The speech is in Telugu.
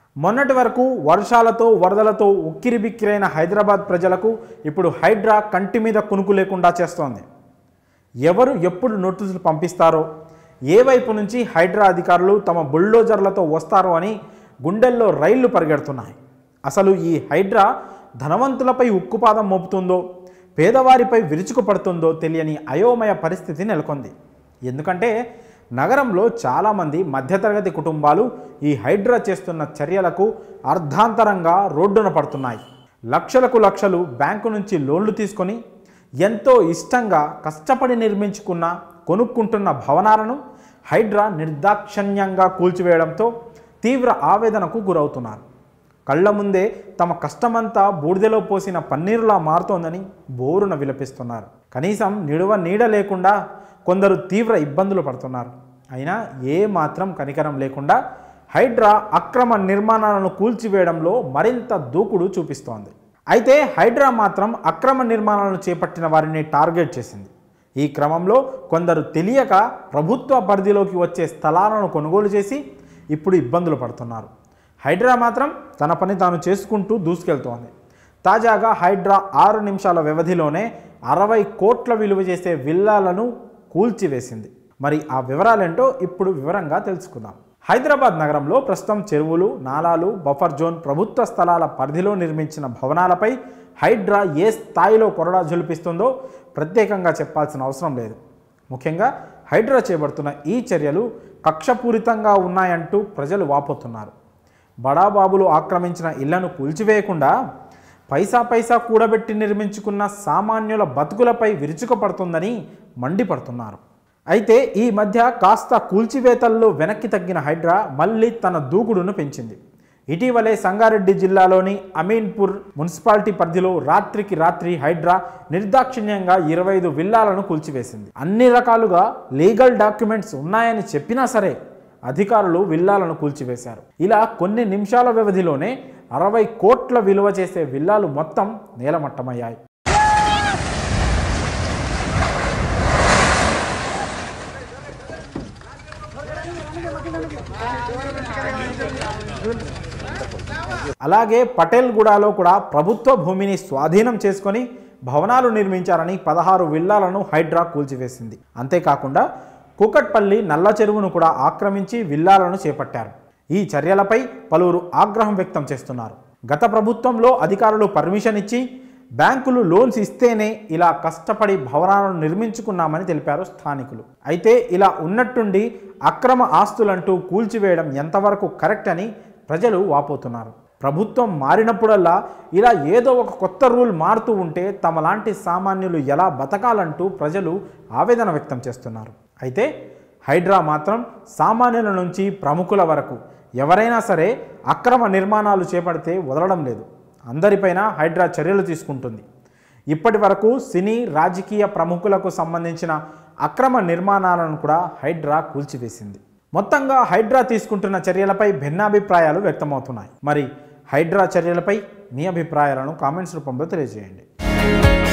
మొన్నటి వరకు వర్షాలతో వరదలతో ఉక్కిరిబిక్కిరైన హైదరాబాద్ ప్రజలకు ఇప్పుడు హైడ్రా కంటి మీద కునుకు లేకుండా చేస్తోంది ఎవరు ఎప్పుడు నోటీసులు పంపిస్తారో ఏ వైపు నుంచి హైడ్రా అధికారులు తమ బుల్డోజర్లతో వస్తారో అని గుండెల్లో రైళ్లు పరిగెడుతున్నాయి అసలు ఈ హైడ్రా ధనవంతులపై ఉక్కుపాదం మోపుతుందో పేదవారిపై విరుచుకుపడుతుందో తెలియని అయోమయ పరిస్థితి నెలకొంది ఎందుకంటే నగరంలో చాలామంది మధ్యతరగతి కుటుంబాలు ఈ హైడ్రా చేస్తున్న చర్యలకు అర్ధాంతరంగా రోడ్డున పడుతున్నాయి లక్షలకు లక్షలు బ్యాంకు నుంచి లోన్లు తీసుకొని ఎంతో ఇష్టంగా కష్టపడి నిర్మించుకున్న కొనుక్కుంటున్న భవనాలను హైడ్రా నిర్దాక్షణ్యంగా కూల్చివేయడంతో తీవ్ర ఆవేదనకు గురవుతున్నారు కళ్ళ ముందే తమ కష్టమంతా బూడిదలో పోసిన పన్నీరులా మారుతోందని బోరున విలపిస్తున్నారు కనీసం నిడువ నీడ లేకుండా కొందరు తీవ్ర ఇబ్బందులు పడుతున్నారు అయినా ఏ మాత్రం కనికరం లేకుండా హైడ్రా అక్రమ నిర్మాణాలను కూల్చివేయడంలో మరింత దూకుడు చూపిస్తోంది అయితే హైడ్రా మాత్రం అక్రమ నిర్మాణాలను చేపట్టిన వారిని టార్గెట్ చేసింది ఈ క్రమంలో కొందరు తెలియక ప్రభుత్వ పరిధిలోకి వచ్చే స్థలాలను కొనుగోలు చేసి ఇప్పుడు ఇబ్బందులు పడుతున్నారు హైడ్రా మాత్రం తన పని తాను చేసుకుంటూ దూసుకెళ్తోంది తాజాగా హైడ్రా ఆరు నిమిషాల వ్యవధిలోనే అరవై కోట్ల విలువ చేసే విల్లాలను కూల్చివేసింది మరి ఆ వివరాలేంటో ఇప్పుడు వివరంగా తెలుసుకుందాం హైదరాబాద్ నగరంలో ప్రస్తుతం చెరువులు నాలాలు బఫర్ జోన్ ప్రభుత్వ స్థలాల పరిధిలో నిర్మించిన భవనాలపై హైడ్రా ఏ స్థాయిలో కొరడా జొలిపిస్తుందో ప్రత్యేకంగా చెప్పాల్సిన అవసరం లేదు ముఖ్యంగా హైడ్రా చేపడుతున్న ఈ చర్యలు కక్షపూరితంగా ఉన్నాయంటూ ప్రజలు వాపోతున్నారు బడాబాబులు ఆక్రమించిన ఇళ్లను కూల్చివేయకుండా పైసా పైసా కూడబెట్టి నిర్మించుకున్న సామాన్యుల బతుకులపై విరుచుకుపడుతుందని మండిపడుతున్నారు అయితే ఈ మధ్య కాస్త కూల్చివేతల్లో వెనక్కి తగ్గిన హైడ్రా మళ్ళీ తన దూకుడును పెంచింది ఇటీవలే సంగారెడ్డి జిల్లాలోని అమీన్పూర్ మున్సిపాలిటీ పరిధిలో రాత్రికి రాత్రి హైడ్రా నిర్దాక్షిణ్యంగా ఇరవై ఐదు విల్లాలను కూల్చివేసింది అన్ని రకాలుగా లీగల్ డాక్యుమెంట్స్ ఉన్నాయని చెప్పినా సరే అధికారులు విల్లాలను కూల్చివేశారు ఇలా కొన్ని నిమిషాల వ్యవధిలోనే అరవై కోట్ల విలువ చేసే విల్లాలు మొత్తం నేలమట్టమయ్యాయి అలాగే పటేల్గూడలో కూడా ప్రభుత్వ భూమిని స్వాధీనం చేసుకొని భవనాలు నిర్మించారని పదహారు విల్లాలను హైడ్రా కూల్చివేసింది అంతేకాకుండా కూకట్పల్లి నల్ల చెరువును కూడా ఆక్రమించి విల్లాలను చేపట్టారు ఈ చర్యలపై పలువురు ఆగ్రహం వ్యక్తం చేస్తున్నారు గత ప్రభుత్వంలో అధికారులు పర్మిషన్ ఇచ్చి బ్యాంకులు లోన్స్ ఇస్తేనే ఇలా కష్టపడి భవనాలను నిర్మించుకున్నామని తెలిపారు స్థానికులు అయితే ఇలా ఉన్నట్టుండి అక్రమ ఆస్తులంటూ కూల్చివేయడం ఎంతవరకు కరెక్ట్ అని ప్రజలు వాపోతున్నారు ప్రభుత్వం మారినప్పుడల్లా ఇలా ఏదో ఒక కొత్త రూల్ మారుతూ ఉంటే తమలాంటి సామాన్యులు ఎలా బతకాలంటూ ప్రజలు ఆవేదన వ్యక్తం చేస్తున్నారు అయితే హైడ్రా మాత్రం సామాన్యుల నుంచి ప్రముఖుల వరకు ఎవరైనా సరే అక్రమ నిర్మాణాలు చేపడితే వదలడం లేదు అందరిపైన హైడ్రా చర్యలు తీసుకుంటుంది ఇప్పటి వరకు సినీ రాజకీయ ప్రముఖులకు సంబంధించిన అక్రమ నిర్మాణాలను కూడా హైడ్రా కూల్చివేసింది మొత్తంగా హైడ్రా తీసుకుంటున్న చర్యలపై భిన్నాభిప్రాయాలు వ్యక్తమవుతున్నాయి మరి హైడ్రా చర్యలపై మీ అభిప్రాయాలను కామెంట్స్ రూపంలో తెలియజేయండి